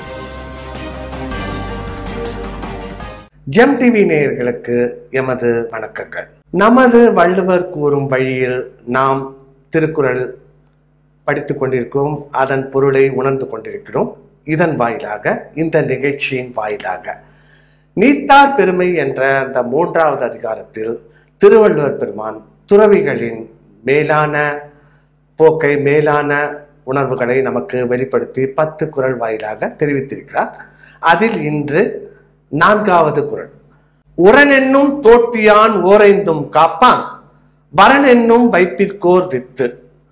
GeM TV நேயர்களுக்கு எமது வணக்கங்கள் நமது வள்ளுவர் கூறும் வழியில் நாம் திருக்குறள் படித்துக் கொண்டிருக்கிறோம் அதன் பொருளை உணர்ந்து கொண்டிருக்கிறோம் இதன் வாயிலாக இந்த நிகழ்ச்சியின் வாயிலாக நீத்தார் பெருமை என்ற அந்த மூன்றாவது அதிகாரத்தில் திருவள்ளுவர் பெருமான் துறவிகளின் மேலான போக்கை மேலான உணர்வுகளை நமக்கு வெளிப்படுத்தி பத்து குறள் வாயிலாக தெரிவித்திருக்கிறார் அதில் இன்று நான்காவது குறள் உரனென்னும் தோட்டியான் ஓரைந்தும் காப்பான் வரனென்னும் வைப்பிற்கோர் வித்து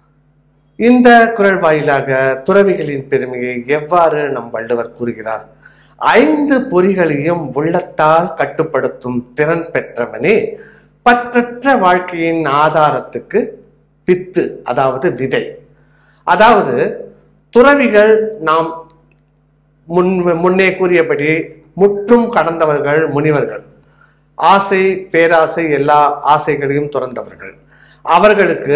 இந்த குறள் வாயிலாக துறவிகளின் பெருமையை எவ்வாறு நம் வள்ளுவர் கூறுகிறார் ஐந்து பொறிகளையும் உள்ளத்தால் கட்டுப்படுத்தும் திறன் பெற்றவனே பற்றற்ற வாழ்க்கையின் ஆதாரத்துக்கு வித்து அதாவது விதை அதாவது துறவிகள் நாம் முன் முன்னே கூறியபடி முற்றும் கடந்தவர்கள் முனிவர்கள் ஆசை பேராசை எல்லா ஆசைகளையும் துறந்தவர்கள் அவர்களுக்கு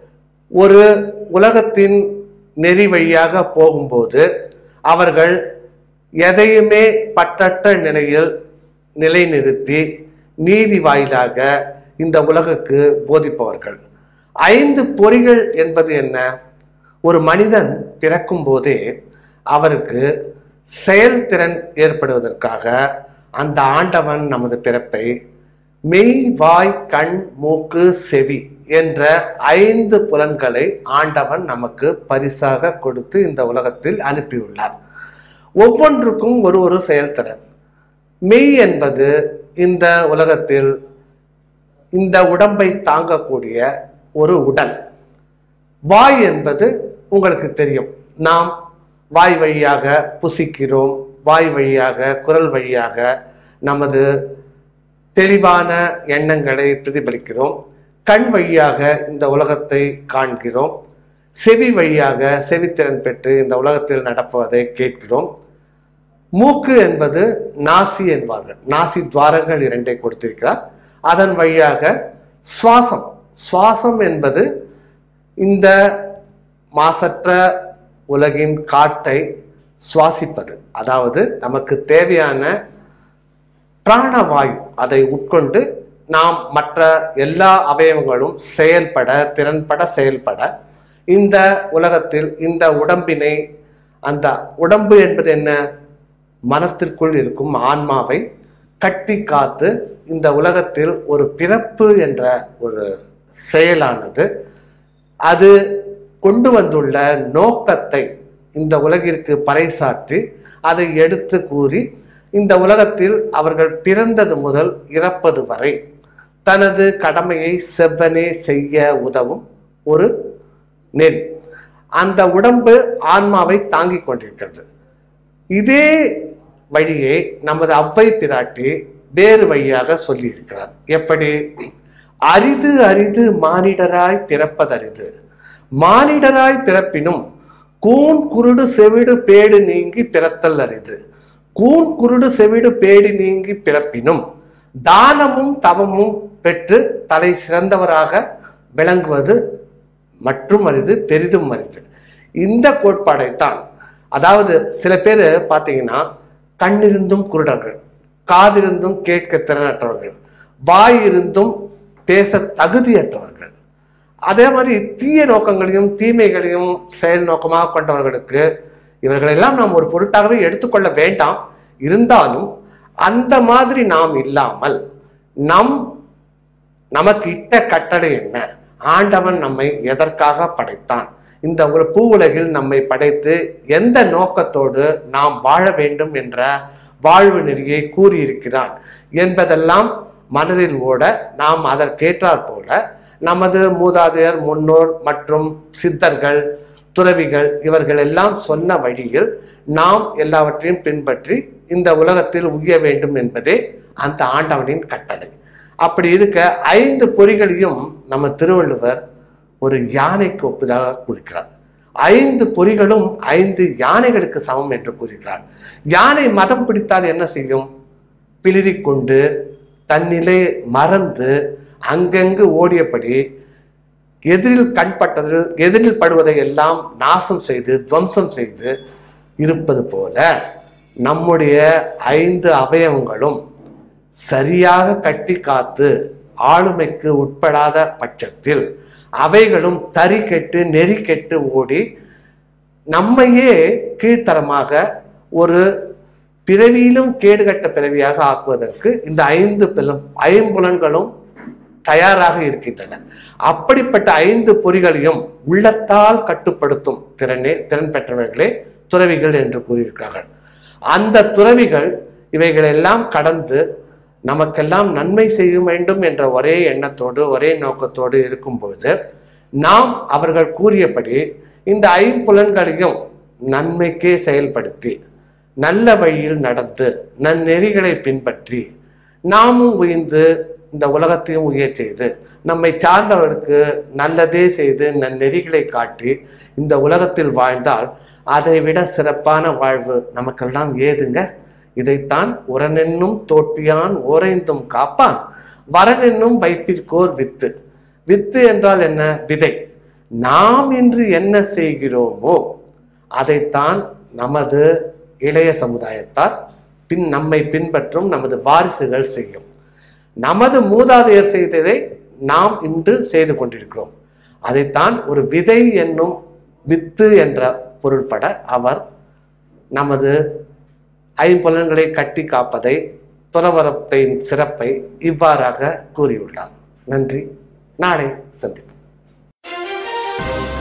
ஒரு உலகத்தின் நெறி வழியாக போகும்போது அவர்கள் எதையுமே பற்றற்ற நிலையில் நிலைநிறுத்தி நீதி வாயிலாக இந்த உலகுக்கு போதிப்பவர்கள் ஐந்து பொறிகள் என்பது என்ன ஒரு மனிதன் பிறக்கும் போதே அவருக்கு செயல்திறன் ஏற்படுவதற்காக அந்த ஆண்டவன் நமது பிறப்பை மெய் வாய் கண் மூக்கு செவி என்ற ஐந்து புலன்களை ஆண்டவன் நமக்கு பரிசாக கொடுத்து இந்த உலகத்தில் அனுப்பியுள்ளார் ஒவ்வொன்றுக்கும் ஒரு ஒரு செயல்திறன் மெய் என்பது இந்த உலகத்தில் இந்த உடம்பை தாங்கக்கூடிய ஒரு உடல் வாய் என்பது உங்களுக்கு தெரியும் நாம் வாய் வழியாக புசிக்கிறோம் வாய் வழியாக குரல் வழியாக நமது தெளிவான எண்ணங்களை பிரதிபலிக்கிறோம் கண் வழியாக இந்த உலகத்தை காண்கிறோம் செவி வழியாக செவித்திறன் பெற்று இந்த உலகத்தில் நடப்பதை கேட்கிறோம் மூக்கு என்பது நாசி என்பார்கள் நாசி துவாரங்கள் இரண்டை கொடுத்திருக்கிறார் அதன் வழியாக சுவாசம் சுவாசம் என்பது இந்த மாசற்ற உலகின் காற்றை சுவாசிப்பது அதாவது நமக்கு தேவையான பிராணவாயு அதை உட்கொண்டு நாம் மற்ற எல்லா அவயவங்களும் செயல்பட திறன்பட செயல்பட இந்த உலகத்தில் இந்த உடம்பினை அந்த உடம்பு என்பது என்ன மனத்திற்குள் இருக்கும் ஆன்மாவை கட்டி காத்து இந்த உலகத்தில் ஒரு பிறப்பு என்ற ஒரு செயலானது அது கொண்டு வந்துள்ள நோக்கத்தை இந்த உலகிற்கு பறைசாற்றி அதை எடுத்து கூறி இந்த உலகத்தில் அவர்கள் பிறந்தது முதல் இறப்பது வரை தனது கடமையை செவ்வனே செய்ய உதவும் ஒரு நெறி அந்த உடம்பு ஆன்மாவை தாங்கிக் கொண்டிருக்கிறது இதே வழியை நமது அவ்வை பிராட்டி வேறு வழியாக சொல்லியிருக்கிறார் எப்படி அரிது அரிது மானிடராய் பிறப்பதரிது மானிடராய் பிறப்பினும் கூன் குருடு செவிடு பேடு நீங்கி பிறத்தல் அரிது கூன் குருடு செவிடு பேடு நீங்கி பிறப்பினும் தானமும் தவமும் பெற்று தலை சிறந்தவராக விளங்குவது மற்றும் அரிது பெரிதும் அரிது இந்த கோட்பாடைத்தான் அதாவது சில பேர் பார்த்தீங்கன்னா கண்ணிருந்தும் குருடர்கள் காதிருந்தும் கேட்க திறனற்றவர்கள் வாய் இருந்தும் பேச தகுதியற்றவர்கள் அதே மாதிரி தீய நோக்கங்களையும் தீமைகளையும் செயல் நோக்கமாக கொண்டவர்களுக்கு இவர்களெல்லாம் நாம் ஒரு பொருட்டாகவே எடுத்துக்கொள்ள வேண்டாம் இருந்தாலும் அந்த மாதிரி நாம் இல்லாமல் நம் நமக்கு இட்ட கட்டளை என்ன ஆண்டவன் நம்மை எதற்காக படைத்தான் இந்த ஒரு பூ உலகில் நம்மை படைத்து எந்த நோக்கத்தோடு நாம் வாழ வேண்டும் என்ற வாழ்வு நெறியை கூறியிருக்கிறான் என்பதெல்லாம் மனதில் ஓட நாம் அதற்கேற்றாற் போல நமது மூதாதையர் முன்னோர் மற்றும் சித்தர்கள் துறவிகள் இவர்கள் எல்லாம் சொன்ன வழியில் நாம் எல்லாவற்றையும் பின்பற்றி இந்த உலகத்தில் உய்ய வேண்டும் என்பதே அந்த ஆண்டவனின் கட்டளை அப்படி இருக்க ஐந்து பொறிகளையும் நம்ம திருவள்ளுவர் ஒரு யானைக்கு ஒப்புதாக குறிக்கிறார் ஐந்து பொறிகளும் ஐந்து யானைகளுக்கு சமம் என்று கூறுகிறார் யானை மதம் பிடித்தால் என்ன செய்யும் பிளிரிக் கொண்டு தன்னிலை மறந்து அங்கங்கு ஓடியபடி எதிரில் கண்பட்டதில் எதிரில் படுவதை எல்லாம் நாசம் செய்து துவம்சம் செய்து இருப்பது போல நம்முடைய ஐந்து அவயவங்களும் சரியாக கட்டி காத்து ஆளுமைக்கு உட்படாத பட்சத்தில் அவைகளும் தறி கெட்டு நெறி கெட்டு ஓடி நம்மையே கீழ்த்தரமாக ஒரு பிறவியிலும் கேடுகட்ட பிறவியாக ஆக்குவதற்கு இந்த ஐந்து பிலம் ஐம்புலன்களும் தயாராக இருக்கின்றன அப்படிப்பட்ட ஐந்து பொறிகளையும் உள்ளத்தால் கட்டுப்படுத்தும் திறனே திறன் பெற்றவர்களே துறவிகள் என்று கூறியிருக்கிறார்கள் அந்த துறவிகள் இவைகளெல்லாம் கடந்து நமக்கெல்லாம் நன்மை செய்ய வேண்டும் என்ற ஒரே எண்ணத்தோடு ஒரே நோக்கத்தோடு இருக்கும் பொழுது நாம் அவர்கள் கூறியபடி இந்த ஐம்புலன்களையும் நன்மைக்கே செயல்படுத்தி நல்ல வழியில் நடந்து நன்னெறிகளை பின்பற்றி நாமும் உயிர்ந்து இந்த உலகத்தையும் உயர் செய்து நம்மை சார்ந்தவர்களுக்கு நல்லதே செய்து நன்னெறிகளை காட்டி இந்த உலகத்தில் வாழ்ந்தால் அதை விட சிறப்பான வாழ்வு நமக்கெல்லாம் ஏதுங்க இதைத்தான் உரனென்னும் தோட்டியான் ஓரைந்தும் காப்பான் வரனென்னும் வைப்பிற்கோர் வித்து வித்து என்றால் என்ன விதை நாம் இன்று என்ன செய்கிறோமோ அதைத்தான் நமது இளைய சமுதாயத்தார் பின் நம்மை பின்பற்றும் நமது வாரிசுகள் செய்யும் நமது மூதாதையர் செய்ததை நாம் இன்று செய்து கொண்டிருக்கிறோம் அதைத்தான் ஒரு விதை என்னும் வித்து என்ற பொருள்பட அவர் நமது ஐம்புலன்களை கட்டி காப்பதை துறவரத்தின் சிறப்பை இவ்வாறாக கூறியுள்ளார் நன்றி நாளை சந்திப்போம்